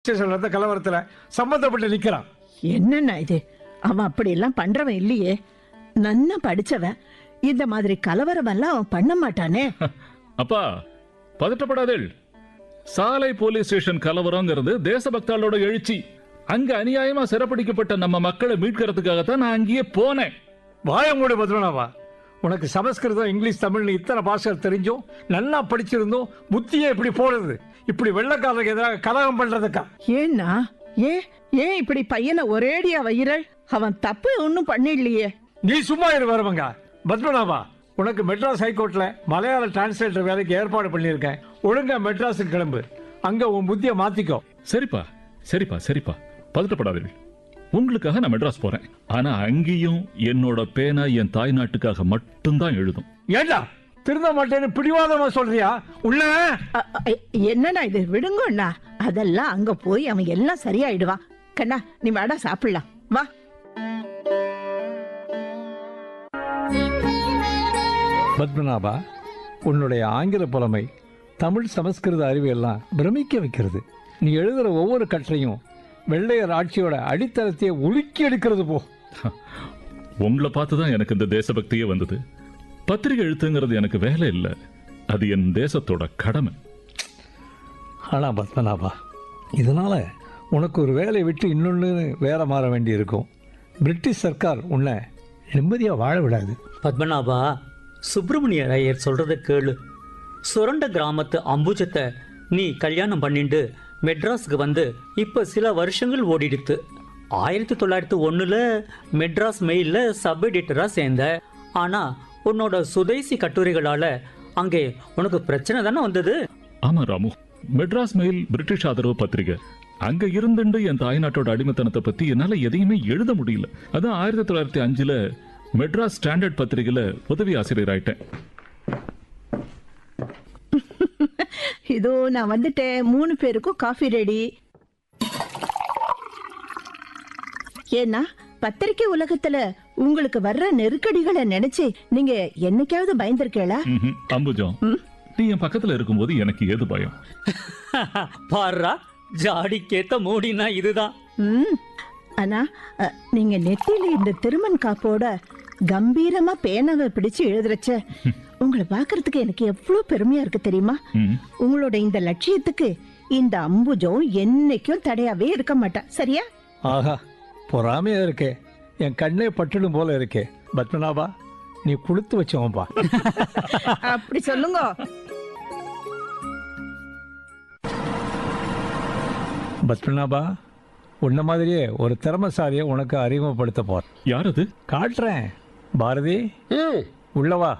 ஸ்டேஷன்ல இருந்த கலவரத்துல சம்பந்தப்பட்டு நிக்கிறான் என்னண்ணா இது அவன் அப்படி எல்லாம் பண்றவன் இல்லையே நன்னா படிச்சவன் இந்த மாதிரி கலவரம் எல்லாம் அவன் பண்ண மாட்டானே அப்பா பதட்டப்படாதேள் சாலை போலீஸ் ஸ்டேஷன் கலவரங்கிறது தேசபக்தாளோட எழுச்சி அங்க அநியாயமா சிறப்பிடிக்கப்பட்ட நம்ம மக்களை மீட்கிறதுக்காகத்தான் நான் அங்கேயே போனேன் வாயமூடு பத்மநாபா உனக்கு சமஸ்கிருதம் இங்கிலீஷ் தமிழ்னு இத்தனை பாஷைகள் தெரிஞ்சும் நல்லா படிச்சிருந்தும் புத்தியே இப்படி போறது இப்படி வெள்ளக்காரருக்கு எதிராக கலகம் பண்றதுக்கா ஏன்னா ஏன் ஏன் இப்படி பையனை ஒரேடியா வைரல் அவன் தப்பு ஒன்னும் பண்ணிடலையே நீ சும்மா இரு வருவங்க பத்மநாபா உனக்கு மெட்ராஸ் ஹைகோர்ட்ல மலையாள டிரான்ஸ்லேட்டர் வேலைக்கு ஏற்பாடு பண்ணியிருக்கேன் ஒழுங்கா மெட்ராஸுக்கு கிளம்பு அங்க உன் புத்தியை மாத்திக்கோ சரிப்பா சரிப்பா சரிப்பா பதட்டப்படாதீர்கள் உங்களுக்காக நான் மெட்ராஸ் போறேன் ஆனா அங்கேயும் என்னோட பேனா என் தாய் நாட்டுக்காக மட்டும்தான் எழுதும் ஏண்டா திருந்த மாட்டேன்னு பிடிவாதமா சொல்றியா உள்ள அ- அ- என்னண்ணா இது விடுங்கண்ணா அதெல்லாம் அங்க போய் அவன் எல்லாம் சரியாயிடுவான் கண்ணா நீ வாடா சாப்பிடலாம் வா பத்மநாபா உன்னுடைய ஆங்கில புலமை தமிழ் சமஸ்கிருத அறிவு எல்லாம் பிரமிக்க வைக்கிறது நீ எழுதுற ஒவ்வொரு கற்றையும் வெள்ளையர் ஆட்சியோட அடித்தளத்தையே உலுக்கி எடுக்கிறது போ உங்களை பார்த்து தான் எனக்கு இந்த தேசபக்தியே வந்தது பத்திரிகை எழுத்துங்கிறது எனக்கு வேலை இல்லை அது என் தேசத்தோட கடமை ஆனா பத்மநாபா இதனால உனக்கு ஒரு வேலையை விட்டு இன்னொன்று வேலை மாற வேண்டி இருக்கும் பிரிட்டிஷ் சர்க்கார் உன்னை நிம்மதியா வாழ விடாது பத்மநாபா சுப்பிரமணிய ஐயர் சொல்றத கேளு சுரண்ட கிராமத்து அம்புஜத்தை நீ கல்யாணம் பண்ணிண்டு மெட்ராஸுக்கு வந்து இப்ப சில வருஷங்கள் ஓடிடுத்து ஆயிரத்தி தொள்ளாயிரத்தி ஒண்ணுல மெட்ராஸ் மெயில்ல சப் எடிட்டரா சேர்ந்த ஆனா உன்னோட சுதேசி கட்டுரைகளால அங்கே உனக்கு பிரச்சனை தானே வந்தது ஆமா ராமு மெட்ராஸ் மெயில் பிரிட்டிஷ் ஆதரவு பத்திரிகை அங்க இருந்துண்டு என் தாய்நாட்டோட அடிமைத்தனத்தை பத்தி என்னால எதையுமே எழுத முடியல அதான் ஆயிரத்தி தொள்ளாயிரத்தி அஞ்சுல மெட்ராஸ் ஸ்டாண்டர்ட் பத்திரிகையில உதவி ஆசிரியர் ஆயிட்டேன் இதோ நான் வந்துட்டேன் மூணு பேருக்கும் காஃபி ரெடி ஏன்னா பத்திரிக்கை உலகத்துல உங்களுக்கு வர்ற நெருக்கடிகளை நினைச்சு நீங்க என்னைக்காவது பயந்திருக்கீங்களா ம்ஹும். அம்புஜம் நீ என் பக்கத்துல இருக்கும்போது எனக்கு ஏது பயம் பாருடா ஜாடிக்கேத்த மூடினா இதுதான் ம் ஆனா அ, நீங்க நெத்தியில இந்த திருமண் காப்போட கம்பீரமா பேனாவை பிடிச்சு எழுதுறச்ச உங்களை பார்க்கறதுக்கு எனக்கு எவ்வளவு பெருமையா இருக்கு தெரியுமா ம். உங்களோட இந்த லட்சியத்துக்கு இந்த அம்புஜம் என்னைக்கும் தடையாவே இருக்க மாட்டா சரியா ஆஹா பொறாமையா இருக்கே என் கண்ணே பட்டுடும் போல இருக்கே பத்மநாபா நீ கொடுத்து வச்சவன்பா அப்படி சொல்லுங்க பத்மநாபா உன்ன மாதிரியே ஒரு திறமசாலியை உனக்கு அறிமுகப்படுத்த போற யார் அது காட்டுறேன் பாரதி உள்ளவா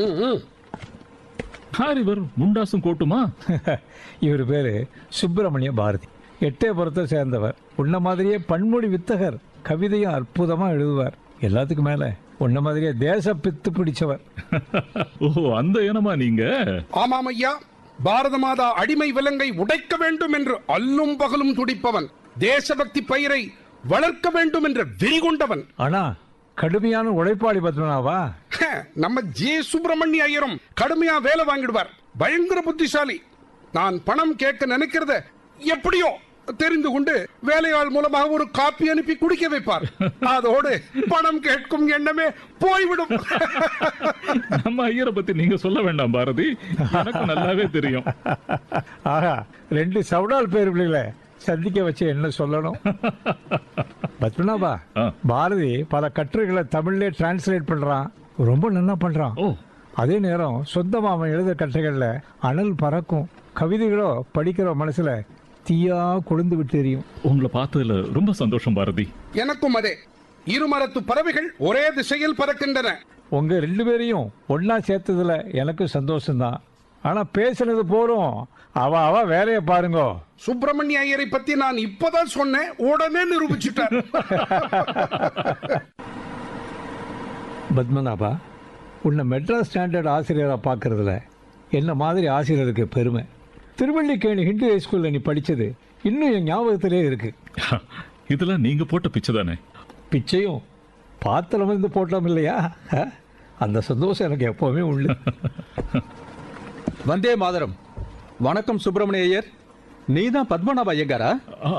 யார் இவர் முண்டாசும் கோட்டுமா இவர் பேரு சுப்பிரமணிய பாரதி எட்டயபுரத்தை சேர்ந்தவர் உன்ன மாதிரியே பன்மொழி வித்தகர் கவிதையும் அற்புதமா எழுதுவார் எல்லாத்துக்கும் மேல உன்ன மாதிரியே தேச பித்து பிடிச்சவர் ஓ அந்த இனமா நீங்க ஆமாம் ஐயா பாரத மாதா அடிமை விலங்கை உடைக்க வேண்டும் என்று அல்லும் பகலும் துடிப்பவன் தேசபக்தி பயிரை வளர்க்க வேண்டும் என்ற வெறி கொண்டவன் ஆனா கடுமையான உழைப்பாளி பத்மநாபா ஹ, நம்ம ஜே சுப்பிரமணிய ஐயரும் கடுமையா வேலை வாங்கிடுவார் பயங்கர புத்திசாலி நான் பணம் கேட்க நினைக்கிறத எப்படியோ தெரிந்து கொண்டு வேலையாள் மூலமாக ஒரு காப்பி அனுப்பி குடிக்க வைப்பார் அதோடு பணம் கேட்கும் எண்ணமே போய்விடும் நம்ம ஐயரை பத்தி நீங்க சொல்ல வேண்டாம் பாரதி எனக்கு நல்லாவே தெரியும் ஆஹா ரெண்டு சவுடால் பேர் பிள்ளைகளை சந்திக்க வச்சு என்ன சொல்லணும் பத்மநாபா ஆ. பாரதி பல கட்டுரைகளை தமிழ்லே டிரான்ஸ்லேட் பண்றான் ரொம்ப நல்லா பண்றான் ஓ அதே நேரம் சொந்தமா அவன் எழுத கட்டுரைகள்ல அனல் பறக்கும் கவிதைகளோ படிக்கிற மனசுல தீயா கொழுந்து விட்டு எரியும் உங்களை பார்த்ததுல ரொம்ப சந்தோஷம் பாரதி எனக்கும் அதே இருமரத்து பறவைகள் ஒரே திசையில் பறக்கின்றன உங்க ரெண்டு பேரையும் ஒண்ணா சேர்த்ததுல எனக்கும் சந்தோஷம்தான் ஆனா பேசுனது போறோம் அவ அவ வேலையை பாருங்க சுப்பிரமணிய ஐயரை பத்தி நான் இப்பதான் சொன்னேன் உடனே நிரூபிச்சுட்டார் பத்மநாபா உன்னை மெட்ராஸ் ஸ்டாண்டர்ட் ஆசிரியராக பார்க்கறதுல என்ன மாதிரி ஆசிரியருக்கு பெருமை திருவள்ளிக்கேணி ஹிந்து ஹைஸ்கூலில் நீ படித்தது இன்னும் என் ஞாபகத்திலே இருக்கு இதெல்லாம் நீங்க போட்ட பிச்சை தானே பிச்சையும் பாத்திரம் வந்து போட்டோம் இல்லையா அ? அந்த சந்தோஷம் எனக்கு எப்போவுமே உண்டு வந்தே மாதரம் வணக்கம் சுப்பிரமணிய ஐயர் நீ தான் பத்மநாப ஐயங்காரா